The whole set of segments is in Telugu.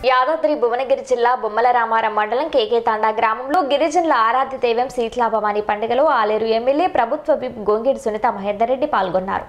యాదాద్రి భువనగిరి జిల్లా బొమ్మల రామారం మండలం కేకే తాండా గ్రామంలో గిరిజనుల ఆరాధ్య దైవం శీతలా భవాని పండుగలో ఆలేరు ఎమ్మెల్యే ప్రభుత్వ విప్ గొంగిడి సునీత మహేందర్ రెడ్డి పాల్గొన్నారు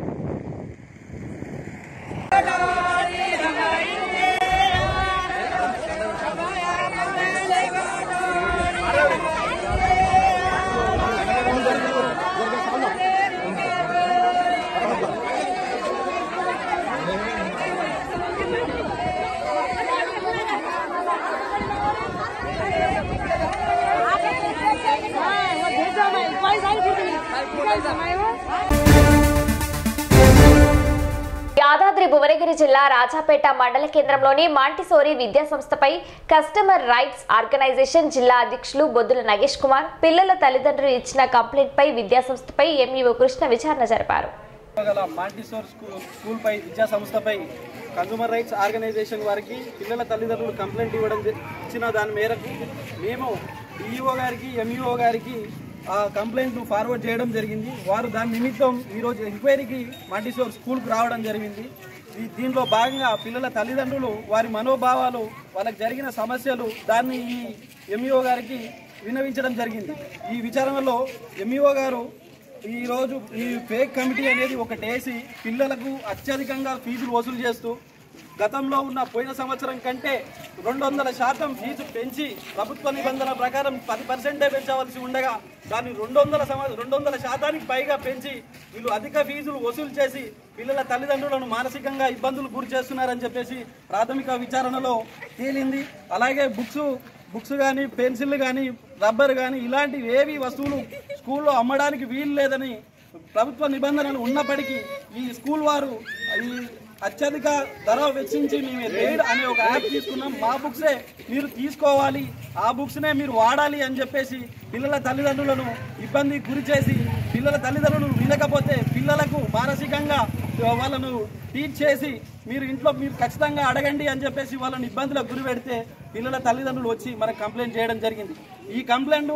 యాదాద్రి భువనగిరి జిల్లా రాజాపేట మండల కేంద్రంలోని మాంటిసోరి విద్యా సంస్థపై కస్టమర్ రైట్స్ ఆర్గనైజేషన్ జిల్లా అధ్యక్షులు బొద్దుల నగేష్ కుమార్ పిల్లల తల్లిదండ్రులు ఇచ్చిన కంప్లైంట్ పై విద్యా సంస్థపై ఎంఈఓ కృష్ణ విచారణ జరిపారు గల మాంటిసోర్ స్కూల్ స్కూల్పై విద్యా సంస్థపై కన్సూమర్ రైట్స్ ఆర్గనైజేషన్ వారికి పిల్లల తల్లిదండ్రులు కంప్లైంట్ ఇవ్వడం జ- ఇచ్చిన దాని మేరకు మేము డిఈఓ గారికి ఎంఈఓ గారికి ఆ కంప్లైంట్ను ఫార్వర్డ్ చేయడం జరిగింది వారు దాని నిమిత్తం ఈరోజు ఎంక్వైరీకి మాంటిసోర్ స్కూల్కి రావడం జరిగింది ఈ దీనిలో భాగంగా పిల్లల తల్లిదండ్రులు వారి మనోభావాలు వాళ్ళకి జరిగిన సమస్యలు దాన్ని ఈ ఎంఈఓ గారికి విన్నవించడం జరిగింది ఈ విచారణలో ఎంఈఓ గారు ఈ రోజు ఈ ఫేక్ కమిటీ అనేది ఒకటి వేసి పిల్లలకు అత్యధికంగా ఫీజులు వసూలు చేస్తూ గతంలో ఉన్న పోయిన సంవత్సరం కంటే రెండు వందల శాతం ఫీజు పెంచి ప్రభుత్వ నిబంధన ప్రకారం పది పర్సెంటే పెంచవలసి ఉండగా దాన్ని రెండు వందల సంవ- రెండు వందల శాతానికి పైగా పెంచి వీళ్ళు అధిక ఫీజులు వసూలు చేసి పిల్లల తల్లిదండ్రులను మానసికంగా ఇబ్బందులు గురి చేస్తున్నారని చెప్పేసి ప్రాథమిక విచారణలో తేలింది అలాగే బుక్స్ బుక్స్ కానీ పెన్సిల్ కానీ రబ్బర్ కానీ ఇలాంటివి ఏవి వస్తువులు స్కూల్లో అమ్మడానికి వీలు లేదని ప్రభుత్వ నిబంధనలు ఉన్నప్పటికీ ఈ స్కూల్ వారు ఈ అత్యధిక ధర వెచ్చించి మేము రేడ్ అనే ఒక యాప్ తీసుకున్నాం మా బుక్సే మీరు తీసుకోవాలి ఆ బుక్స్నే మీరు వాడాలి అని చెప్పేసి పిల్లల తల్లిదండ్రులను ఇబ్బంది గురి చేసి పిల్లల తల్లిదండ్రులు వినకపోతే పిల్లలకు మానసికంగా వాళ్ళను టీచ్ చేసి మీరు ఇంట్లో మీరు ఖచ్చితంగా అడగండి అని చెప్పేసి వాళ్ళని ఇబ్బందులకు గురి పెడితే పిల్లల తల్లిదండ్రులు వచ్చి మనకు కంప్లైంట్ చేయడం జరిగింది ఈ కంప్లైంట్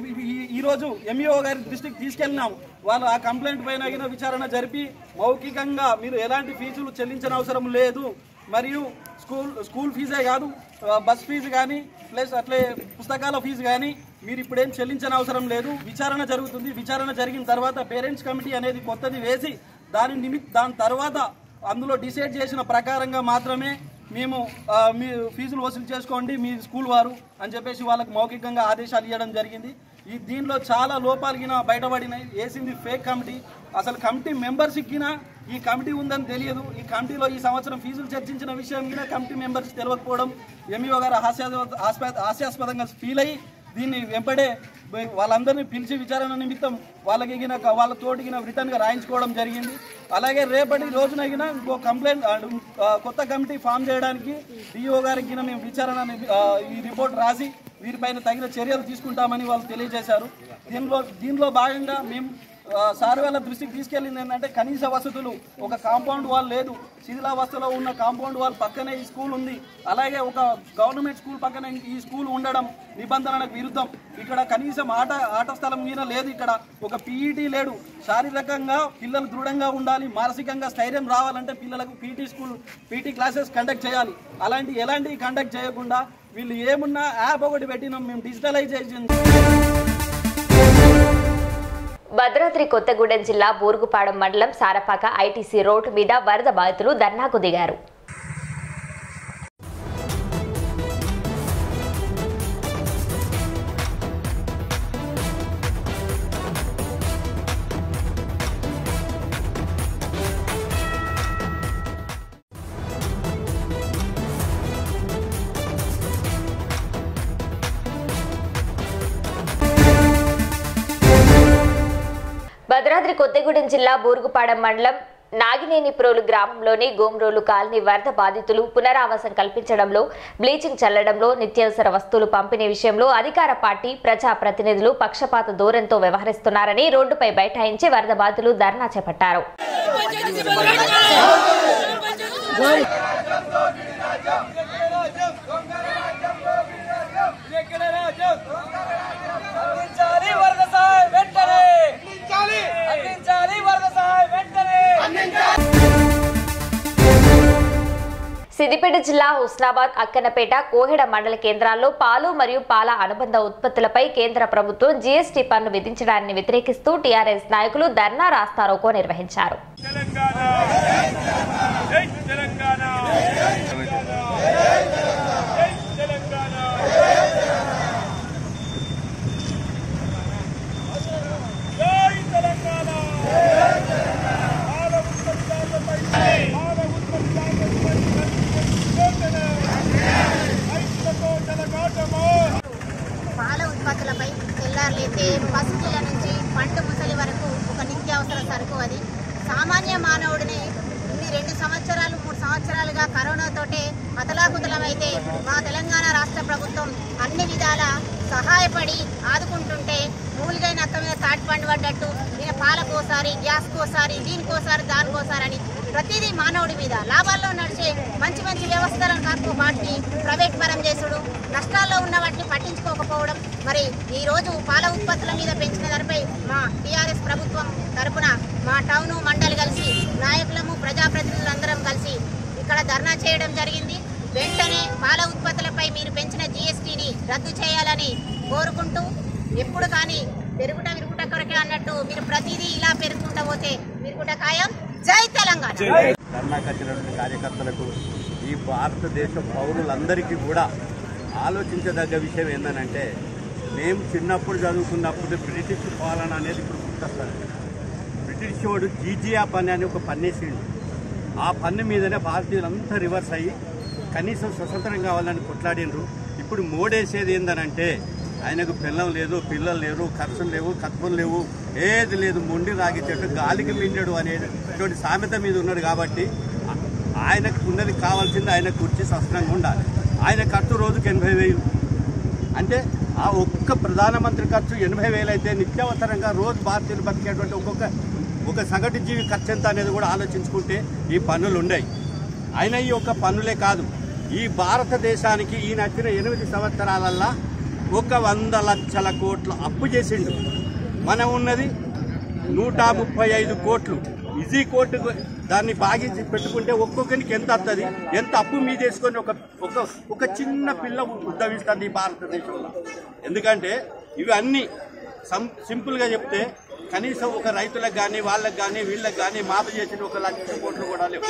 ఈ రోజు ఎంఈఓ గారి దృష్టికి తీసుకెళ్ళినాం వాళ్ళు ఆ కంప్లైంట్ పైన గిన విచారణ జరిపి మౌఖికంగా మీరు ఎలాంటి ఫీజులు చెల్లించిన అవసరం లేదు మరియు స్కూల్ స్కూల్ ఫీజే కాదు ఆ, బస్ ఫీజు కానీ ప్లస్ అట్లే పుస్తకాల ఫీజు కానీ మీరు ఇప్పుడేం చెల్లించిన అవసరం లేదు విచారణ జరుగుతుంది విచారణ జరిగిన తర్వాత పేరెంట్స్ కమిటీ అనేది కొత్తది వేసి దాని నిమిత్ దాని తర్వాత అందులో డిసైడ్ చేసిన ప్రకారంగా మాత్రమే మేము ఆ, మీ ఫీజులు వసూలు చేసుకోండి మీ స్కూల్ వారు అని చెప్పేసి వాళ్ళకి మౌఖికంగా ఆదేశాలు ఇవ్వడం జరిగింది ఈ దీనిలో చాలా లోపాలు గిన బయటపడినాయి వేసింది ఫేక్ కమిటీ అసలు కమిటీ మెంబర్స్ ఇక్కినా ఈ కమిటీ ఉందని తెలియదు ఈ కమిటీలో ఈ సంవత్సరం ఫీజులు చర్చించిన విషయం మీద కమిటీ మెంబర్స్ తెలియకపోవడం ఎంఈఓ గారు హాస్యాస్పద హాస్యాస్పదంగా ఫీల్ అయ్యి దీన్ని వెంపడే బ- వాళ్ళందరినీ పిలిచి విచారణ నిమిత్తం వాళ్ళకి గిన వాళ్ళ తోటిగిన రిటర్న్గా రాయించుకోవడం జరిగింది అలాగే రేపటి రోజున గిన ఇంకో కంప్లైంట్ ఆ, కొత్త కమిటీ ఫామ్ చేయడానికి డిఓ గారికి గిన మేము విచారణ ని- ఆ, ఈ రిపోర్ట్ రాసి వీరిపైన తగిన చర్యలు తీసుకుంటామని వాళ్ళు తెలియజేశారు దీనిలో దీనిలో భాగంగా మేము ఆ, సార్ వాళ్ళ దృష్టికి తీసుకెళ్ళింది ఏంటంటే కనీస వసతులు ఒక కాంపౌండ్ వాల్ లేదు శిథిలావస్థలో ఉన్న కాంపౌండ్ వాల్ పక్కనే ఈ స్కూల్ ఉంది అలాగే ఒక గవర్నమెంట్ స్కూల్ పక్కన ఈ స్కూల్ ఉండడం నిబంధనలకు విరుద్ధం ఇక్కడ కనీసం ఆట ఆట స్థలం మీద లేదు ఇక్కడ ఒక పీఈటీ లేడు శారీరకంగా పిల్లలు దృఢంగా ఉండాలి మానసికంగా స్థైర్యం రావాలంటే పిల్లలకు PT school PT classes conduct చేయాలి అలాంటి ఎలాంటివి కండక్ట్ చేయకుండా వీళ్ళు ఏమున్నా యాప్ ఒకటి పెట్టినాం మేము డిజిటలైజేషన్ భద్రాద్రి కొత్తగూడెం జిల్లా బూరుగుపాడు మండలం సారపాక ఐటీసీ రోడ్డు మీద వరద బాధితులు ధర్నాకు దిగారు భద్రాద్రి కొత్తగూడెం జిల్లా బూరుగుపాడెం మండలం నాగినేనిప్రోలు గ్రామంలోని గోమ్రోలు కాలనీ వరద బాధితులు పునరావాసం కల్పించడంలో బ్లీచింగ్ చల్లడంలో నిత్యావసర వస్తువులు పంపిణీ విషయంలో అధికార పార్టీ ప్రజా ప్రతినిధులు పక్షపాత ధోరణితో వ్యవహరిస్తున్నారని రోడ్డుపై బైఠాయించి వరద బాధితులు ధర్నా చేపట్టారు అందించాలి వరద సహాయం వెంటనే అందించాలి వరద సహాయం వెంటనే సిద్దిపేట జిల్లా హుస్నాబాద్ అక్కనపేట కోహెడ మండల కేంద్రాల్లో పాలు మరియు పాల అనుబంధ ఉత్పత్తులపై కేంద్ర ప్రభుత్వం జీఎస్టీ పన్ను విధించడాన్ని వ్యతిరేకిస్తూ టీఆర్ఎస్ నాయకులు ధర్నా రాస్తారోకో నిర్వహించారు తెలంగాణ జై తెలంగాణ జై తెలంగాణ జై తెలంగాణ పాల ఉత్పత్తులపై పాల ఉత్పత్తులపై వెంటనే రైతులతో జలగాటమో పాల ఉత్పత్తులపై తెల్లారులైతే పసిపిల్ల నుంచి పండు ముసలి వరకు ఒక నిత్యావసర సరుకు అది సామాన్య మానవుడిని ఇన్ని రెండు సంవత్సరాలు మూడు సంవత్సరాలుగా కరోనాతోటే అతలాకుతలమైతే మా తెలంగాణ రాష్ట్ర ప్రభుత్వం అన్ని విధాల సహాయపడి ఆదుకుంటుంటే మూలిగైన నక్క మీద తాటి పండు పడ్డట్టు ఈయన పాలకోసారి గ్యాస్కోసారి దీనికోసారి దానికోసారి అని ప్రతిదీ మానవుడి మీద లాభాల్లో నడిచే మంచి మంచి వ్యవస్థలను కాకు వాటిని ప్రైవేట్ పరం చేసుడు నష్టాల్లో ఉన్న వాటిని పట్టించుకోకపోవడం మరి ఈ రోజు పాల ఉత్పత్తుల మీద పెంచిన ధరపై మా టీఆర్ఎస్ ప్రభుత్వం తరపున మా టౌను మండలి కలిసి నాయకులము ప్రజాప్రతినిధులందరం కలిసి ఇక్కడ ధర్నా చేయడం జరిగింది వెంటనే పాల ఉత్పత్తులపై మీరు పెంచిన జీఎస్టీని రద్దు చేయాలని కోరుకుంటూ ఎప్పుడు కానీ పెరుగుట విరుగుట కొరకే అన్నట్టు మీరు ప్రతిదీ ఇలా పెరుగుకుంటా పోతే విరుగుట ఖాయం జై తెలంగాణ ధర్నాకు వచ్చినటువంటి కార్యకర్తలకు ఈ భారతదేశ పౌరులందరికీ కూడా ఆలోచించదగ్గ విషయం ఏంటంటే మేము చిన్నప్పుడు చదువుకున్నప్పుడు బ్రిటిష్ పాలన అనేది ఇప్పుడు గుర్తొస్తుంది బ్రిటిష్ వాడు జీజియా పన్ను అని ఒక పన్నేసిండు ఆ పన్ను మీదనే భారతీయులంతా రివర్స్ అయ్యి కనీసం స్వతంత్రం కావాలని కొట్లాడిండ్రు ఇప్పుడు మోడేసేది ఏందనంటే ఆయనకు పిల్లం లేదు పిల్లలు లేరు ఖర్చులు లేవు కత్తులు లేవు ఏది లేదు మొండి రాగి చెట్టు గాలికి మిండడు అనేటువంటి సామెత మీద ఉన్నాడు కాబట్టి ఆ- ఆయనకు ఉన్నది కావాల్సింది ఆయన కుర్చీ సస్త్రంగా ఉండాలి ఆయన ఖర్చు రోజుకి ఎనభై వేలు అంటే ఆ ఒక్క ప్రధానమంత్రి ఖర్చు ఎనభై వేలు అయితే నిత్యావసరంగా రోజు భారతీయులు బతికేటువంటి ఒక్కొక్క ఒక సగటు జీవి ఖర్చు ఎంత అనేది కూడా ఆలోచించుకుంటే ఈ పన్నులు ఉండయి అయినా ఈ ఒక్క పన్నులే కాదు ఈ భారతదేశానికి ఈ నచ్చిన ఎనిమిది సంవత్సరాలల్లా ఒక వంద లక్షల కోట్ల అప్పు చేసిండు మనం ఉన్నది నూట ముప్పై ఐదు కోట్లు ఈజీ కోర్టు దాన్ని బాగించి పెట్టుకుంటే ఒక్కొక్కరికి ఎంత వస్తుంది ఎంత అప్పు మీదేసుకొని ఒక ఒక ఒక చిన్న పిల్ల ఉద్భవిస్తుంది ఈ భారతదేశంలో ఎందుకంటే ఇవి అన్ని సం సింపుల్గా చెప్తే కనీసం ఒక రైతులకు కానీ వాళ్ళకి కానీ వీళ్ళకి కానీ మాఫీ చేసిన ఒక లక్ష కోట్లు కూడా లేవు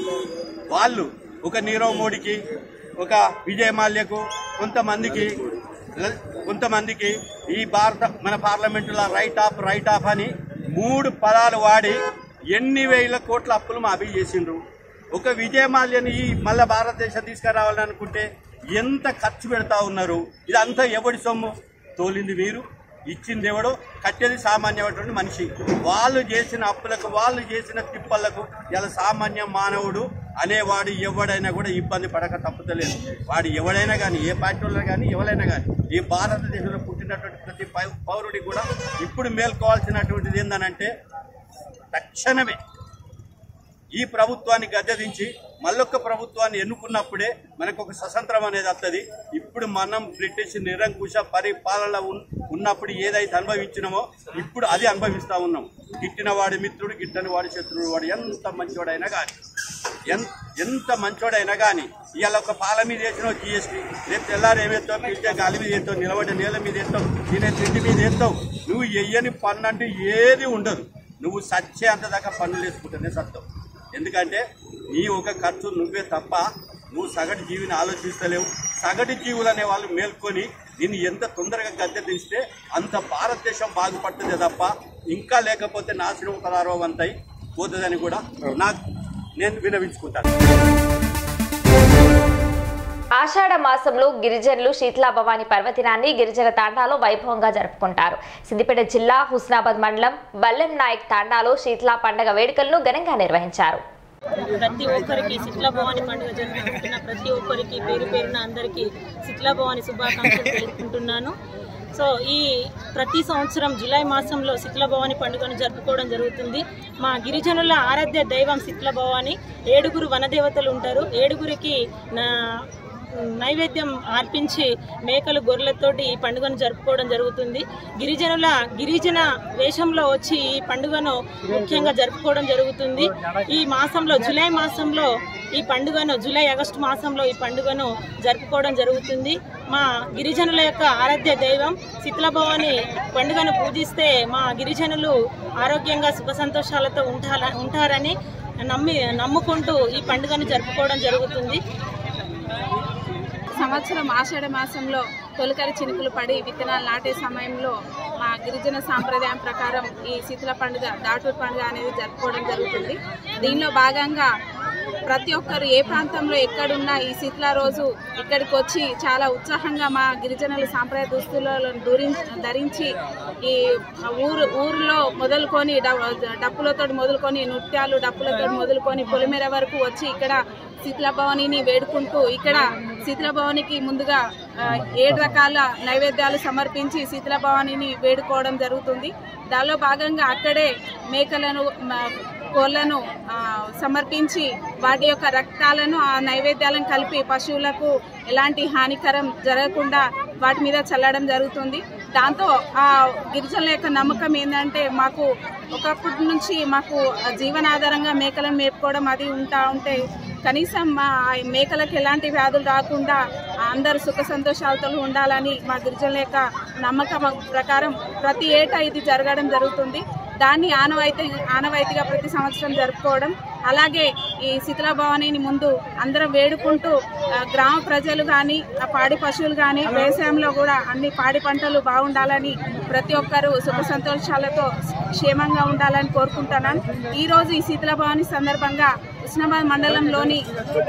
వాళ్ళు ఒక నీరవ్ మోడీకి ఒక విజయ్ మాల్యకు కొంతమందికి ల- కొంతమందికి ఈ భారత మన పార్లమెంటులో రైట్ ఆఫ్ రైట్ ఆఫ్ అని మూడు పదాలు వాడి ఎన్ని వేల కోట్ల అప్పులు మాఫీ చేసిండ్రు ఒక విజయ మాల్యని ఈ మళ్ళా భారతదేశం తీసుకురావాలని అనుకుంటే ఎంత ఖర్చు పెడతా ఉన్నారు ఇదంతా ఎవడి సొమ్ము తోలింది మీరు ఇచ్చింది ఎవడో కట్టేది సామాన్యమైనటువంటి మనిషి వాళ్ళు చేసిన అప్పులకు వాళ్ళు చేసిన తిప్పలకు ఇలా సామాన్య మానవుడు అనేవాడు ఎవడైనా కూడా ఇబ్బంది పడక తప్పుతలేదు వాడు ఎవడైనా కానీ ఏ పార్టీ వాళ్ళు కానీ ఎవరైనా కానీ ఈ భారతదేశంలో పుట్టినటువంటి ప్రతి పౌ- పౌరుడికి కూడా ఇప్పుడు మేల్కోవాల్సినటువంటిది ఏందనంటే తక్షణమే ఈ ప్రభుత్వాన్ని గద్దెదించి మళ్ళొక్క ప్రభుత్వాన్ని ఎన్నుకున్నప్పుడే మనకు ఒక స్వతంత్రం అనేది వస్తుంది ఇప్పుడు మనం బ్రిటిష్ నిరంకుశ పరిపాలన ఉన్- ఉన్నప్పుడు ఏదైతే అనుభవించినామో ఇప్పుడు అది అనుభవిస్తా ఉన్నాం గిట్టిన వాడి మిత్రుడు గిట్టని వాడి శత్రుడు వాడు ఎంత మంచోడైనా కానీ ఎంత ఎంత మంచోడైనా కానీ ఇవాళ ఒక పాల మీద వేసినావు జిఎస్టీ రేపు తెల్లారు ఏమేస్తావు పిలిచే గాలి మీద వేస్తావు నిలబడే నేల మీద వేస్తావు తినే తిండి మీద వేస్తావు నువ్వు వెయ్యని పన్ను అంటూ ఏది ఉండదు నువ్వు సచ్చే అంత దాకా పన్నులు వేసుకుంటేనే సత్తావు ఎందుకంటే నీ ఒక ఖర్చు నువ్వే తప్ప నువ్వు సగటు జీవిని ఆలోచిస్తలేవు సగటు జీవులు అనే వాళ్ళు మేల్కొని దీన్ని ఎంత తొందరగా గద్దె తీస్తే అంత భారతదేశం బాగుపడుతుంది తప్ప ఇంకా లేకపోతే నాశనం పదారో వంతై పోతుందని కూడా నాకు నేను వినవించుకుంటాను ఆషాఢ మాసంలో గిరిజనులు శీతలా భవాని పర్వదినాన్ని గిరిజన తాండాలో వైభవంగా జరుపుకుంటారు సిద్దిపేట జిల్లా హుస్నాబాద్ మండలం బల్లెం నాయక్ తాండాలో శీతలా పండగ వేడుకలను ఘనంగా నిర్వహించారు ప్రతి ఒక్కరికి శిట్లా భవాని పండుగ జరుపుకుంటున్న ప్రతి ఒక్కరికి పేరు పేరున అందరికీ శిట్లా భవాని శుభాకాంక్షలు తెలుపుకుంటున్నాను సో ఈ ప్రతి సంవత్సరం జూలై మాసంలో శిట్ల భవాని పండుగను జరుపుకోవడం జరుగుతుంది మా గిరిజనుల ఆరాధ్య దైవం శిట్ల భవాని ఏడుగురు వనదేవతలు ఉంటారు ఏడుగురికి నా నైవేద్యం అర్పించి మేకలు గొర్రెలతోటి ఈ పండుగను జరుపుకోవడం జరుగుతుంది గిరిజనుల గిరిజన వేషంలో వచ్చి ఈ పండుగను ముఖ్యంగా జరుపుకోవడం జరుగుతుంది ఈ మాసంలో జూలై మాసంలో ఈ పండుగను జూలై ఆగస్టు మాసంలో ఈ పండుగను జరుపుకోవడం జరుగుతుంది మా గిరిజనుల యొక్క ఆరాధ్య దైవం శీతలభవాని పండుగను పూజిస్తే మా గిరిజనులు ఆరోగ్యంగా సుఖ సంతోషాలతో ఉంటార ఉంటారని నమ్మి నమ్ముకుంటూ ఈ పండుగను జరుపుకోవడం జరుగుతుంది సంవత్సరం ఆషాఢ మాసంలో తొలకరి చినుకులు పడి విత్తనాలు నాటే సమయంలో మా గిరిజన సాంప్రదాయం ప్రకారం ఈ శీతల పండుగ దాటూరు పండుగ అనేది జరుపుకోవడం జరుగుతుంది దీనిలో భాగంగా ప్రతి ఒక్కరు ఏ ప్రాంతంలో ఎక్కడున్నా ఈ శీతల రోజు ఇక్కడికి వచ్చి చాలా ఉత్సాహంగా మా గిరిజనులు సాంప్రదాయ దుస్తులను దూరి ధరించి ఈ ఊరు ఊరిలో మొదలుకొని డ- డప్పులతో మొదలుకొని నృత్యాలు డప్పులతో మొదలుకొని పొలిమేర వరకు వచ్చి ఇక్కడ శీతల భవానీని వేడుకుంటూ ఇక్కడ శీతల భవానికి ముందుగా ఆ, ఏడు రకాల నైవేద్యాలు సమర్పించి శీతల భవానీని వేడుకోవడం జరుగుతుంది దానిలో భాగంగా అక్కడే మేకలను మ- కోళ్లను ఆ, సమర్పించి వాటి యొక్క రక్తాలను ఆ నైవేద్యాలను కలిపి పశువులకు ఎలాంటి హానికరం జరగకుండా వాటి మీద చల్లడం జరుగుతుంది దాంతో ఆ గిరిజనుల యొక్క నమ్మకం ఏంటంటే మాకు ఒకప్పటి నుంచి మాకు జీవనాధారంగా మేకలను మేపుకోవడం అది ఉంటా ఉంటే కనీసం మా మేకలకు ఎలాంటి వ్యాధులు రాకుండా అందరూ సుఖ సంతోషాలతో ఉండాలని మా గిరిజనుల యొక్క నమ్మకం ప్రకారం ప్రతి ఏటా ఇది జరగడం జరుగుతుంది దాన్ని ఆనవాయితీ ఆనవాయితీగా ప్రతి సంవత్సరం జరుపుకోవడం అలాగే ఈ శీతల భవానీని ముందు అందరం వేడుకుంటూ ఆ, గ్రామ ప్రజలు కానీ పాడి పశువులు కానీ వ్యవసాయంలో కూడా అన్ని పాడి పంటలు బాగుండాలని ప్రతి ఒక్కరూ సుఖ సంతోషాలతో క్షేమంగా ఉండాలని కోరుకుంటున్నాను ఈరోజు ఈ శీతల భవాని సందర్భంగా ఉస్నాబాద్ మండలంలోని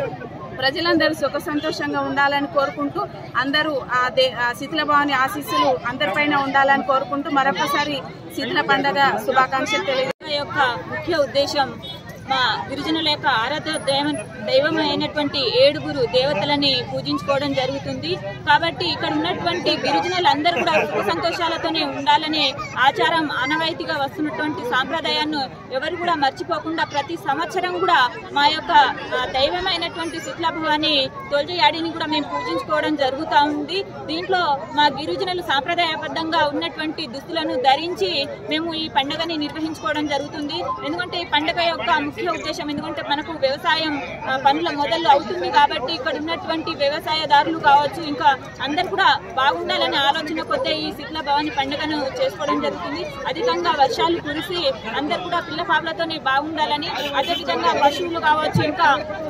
ప్రజలందరూ సుఖ సంతోషంగా ఉండాలని కోరుకుంటూ అందరూ ఆ దే ఆ శీతల భవాని ఆశీస్సులు అందరిపైన ఉండాలని కోరుకుంటూ మరొకసారి శీతల పండగ శుభాకాంక్షలు తెలియ పండుగ యొక్క ముఖ్య ఉద్దేశం మా గిరిజనుల యొక్క ఆరాధ్య దైవం దైవమైనటువంటి ఏడుగురు దేవతలని పూజించుకోవడం జరుగుతుంది కాబట్టి ఇక్కడ ఉన్నటువంటి గిరిజనులందరూ కూడా సుఖ సంతోషాలతోనే ఉండాలనే ఆచారం ఆనవాయితీగా వస్తున్నటువంటి సాంప్రదాయాన్ని ఎవరు కూడా మర్చిపోకుండా ప్రతి సంవత్సరం కూడా మా యొక్క ఆ, దైవమైనటువంటి శుక్లభవాని తొలజయాడిని కూడా మేము పూజించుకోవడం జరుగుతూ ఉంది దీంట్లో మా గిరిజనులు సాంప్రదాయబద్ధంగా ఉన్నటువంటి దుస్తులను ధరించి మేము ఈ పండుగని నిర్వహించుకోవడం జరుగుతుంది ఎందుకంటే ఈ పండుగ యొక్క ముఖ్య ఉద్దేశం ఎందుకంటే మనకు వ్యవసాయం ఆ, పనుల మొదలు అవుతుంది కాబట్టి ఇక్కడ ఉన్నటువంటి వ్యవసాయదారులు కావచ్చు ఇంకా అందరు కూడా బాగుండాలనే ఆలోచన కొద్ది ఈ శిథిల భవాని పండుగను చేసుకోవడం జరుగుతుంది అధికంగా వర్షాలు కురిసి అందరు కూడా పిల్ల పాపలతోనే బాగుండాలని అదేవిధంగా పశువులు కావచ్చు ఇంకా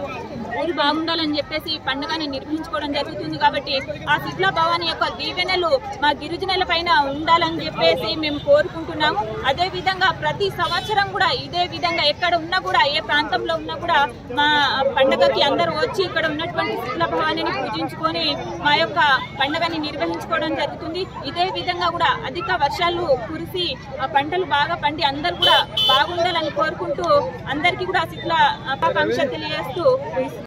ఊరు బాగుండాలని చెప్పేసి ఈ పండుగని నిర్వహించుకోవడం జరుగుతుంది కాబట్టి ఆ శిథిల భవాని యొక్క దీవెనలు మా గిరిజనుల పైన ఉండాలని చెప్పేసి మేము కోరుకుంటున్నాము అదే విధంగా ప్రతి సంవత్సరం కూడా ఇదే విధంగా ఎక్కడ ఉన్నా కూడా ఏ ప్రాంతంలో ఉన్నా కూడా మా పండుగకి అందరూ వచ్చి ఇక్కడ ఉన్నటువంటి శిథిల భవానిని పూజించుకొని మా యొక్క పండుగని నిర్వహించుకోవడం జరుగుతుంది ఇదే విధంగా కూడా అధిక వర్షాలు కురిసి ఆ పంటలు బాగా పండి అందరూ కూడా బాగుండాలని కోరుకుంటూ అందరికీ కూడా శిథిల ఆకాంక్ష తెలియజేస్తూ